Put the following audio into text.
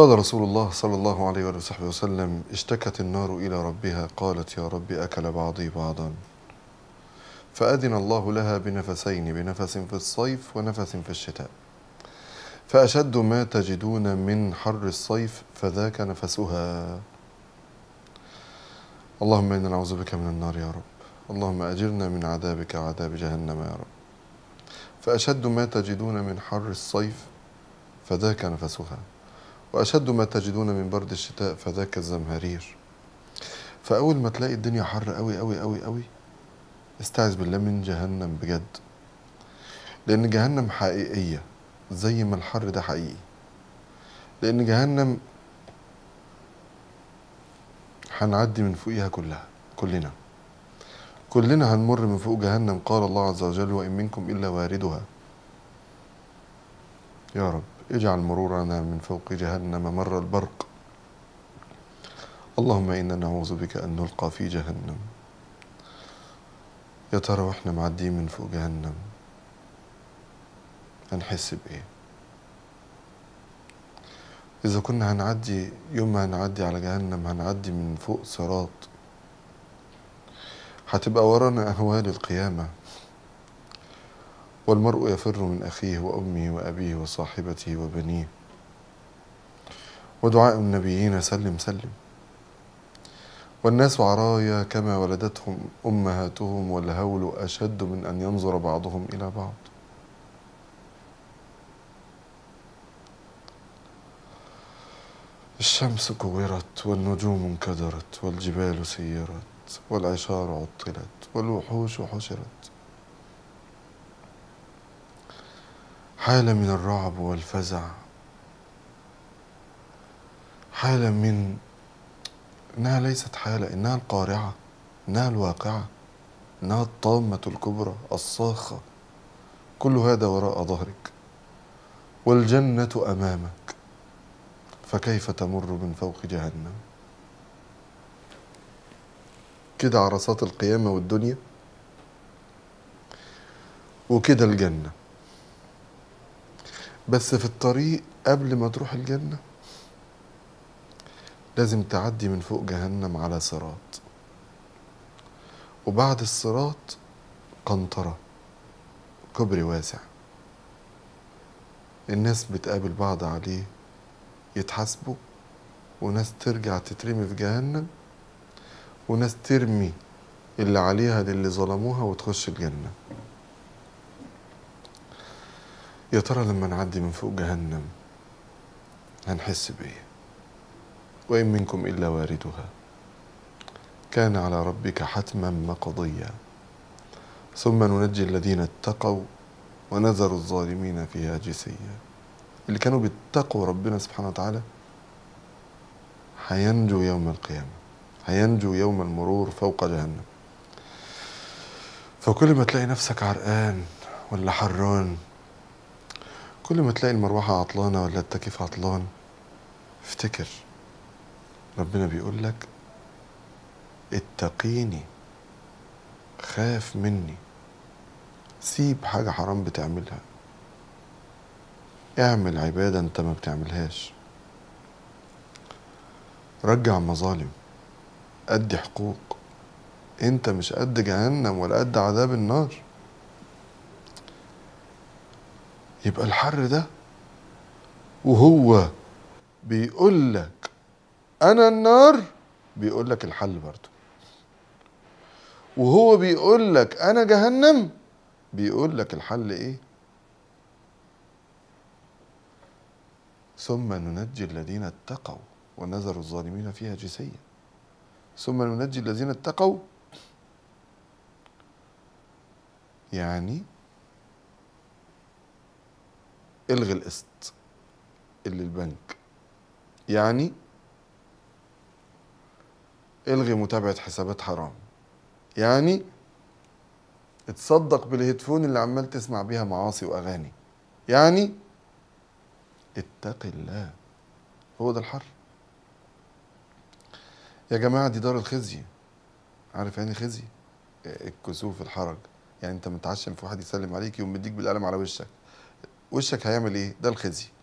قال رسول الله صلى الله عليه وآله وصحبه وسلم اشتكت النار إلى ربها قالت يا رب أكل بعضي بعضا فأذن الله لها بنفسين بنفس في الصيف ونفس في الشتاء فأشد ما تجدون من حر الصيف فذاك نفسها اللهم إنا نعوذ بك من النار يا رب اللهم أجرنا من عذابك وعذاب جهنم يا رب فأشد ما تجدون من حر الصيف فذاك نفسها وأشد ما تجدون من برد الشتاء فذاك الزمهرير فأول ما تلاقي الدنيا حر قوي قوي قوي قوي استعذ بالله من جهنم بجد لأن جهنم حقيقية زي ما الحر ده حقيقي لأن جهنم هنعدي من فوقيها كلها كلنا كلنا هنمر من فوق جهنم قال الله عز وجل وإن منكم إلا واردها يا رب اجعل مرورنا من فوق جهنم مر البرق اللهم إنا نعوذ بك أن نلقى في جهنم يا ترى واحنا معديين من فوق جهنم هنحس بإيه إذا كنا هنعدي يوم ما هنعدي على جهنم هنعدي من فوق صراط هتبقى ورانا أهوال القيامة والمرء يفر من أخيه وأمه وأبيه وصاحبته وبنيه ودعاء النبيين سلم سلم والناس عرايا كما ولدتهم أمهاتهم والهول أشد من أن ينظر بعضهم إلى بعض الشمس كورت والنجوم انكدرت والجبال سيرت والعشار عطلت والوحوش حشرت حالة من الرعب والفزع حالة من إنها ليست حالة إنها القارعة إنها الواقعة إنها الطامة الكبرى الصاخة كل هذا وراء ظهرك والجنة أمامك فكيف تمر من فوق جهنم كده عرصات القيامة والدنيا وكده الجنة بس في الطريق قبل ما تروح الجنة لازم تعدي من فوق جهنم على صراط وبعد الصراط قنطرة كبر واسع الناس بتقابل بعض عليه يتحاسبوا وناس ترجع تترمي في جهنم وناس ترمي اللي عليها للي ظلموها وتخش الجنة يا ترى لما نعدي من فوق جهنم هنحس بإيه وإن منكم إلا واردها كان على ربك حتما مقضيا ثم ننجي الذين اتقوا ونذر الظالمين فيها جثيا اللي كانوا بيتقوا ربنا سبحانه وتعالى هينجوا يوم القيامة هينجوا يوم المرور فوق جهنم فكل ما تلاقي نفسك عرقان ولا حران كل ما تلاقي المروحة عطلانة ولا التكييف عطلان افتكر ربنا بيقول لك اتقيني خاف مني سيب حاجة حرام بتعملها اعمل عبادة انت ما بتعملهاش رجع مظالم أدي حقوق انت مش قد جهنم ولا قد عذاب النار يبقى الحر ده وهو بيقول لك انا النار بيقول لك الحل برضه وهو بيقول لك انا جهنم بيقول لك الحل ايه ثم ننجي الذين اتقوا ونذر الظالمين فيها جثيا ثم ننجي الذين اتقوا يعني الغي القسط اللي البنك يعني الغي متابعة حسابات حرام يعني اتصدق بالهيدفون اللي عمال تسمع بيها معاصي واغاني يعني اتق الله هو ده الحر يا جماعة دي دار الخزي عارف يعني خزي الكسوف الحرج يعني انت متعشم في واحد يسلم عليك يقوم مديك بالقلم على وشك وشك هيعمل ايه ده الخزي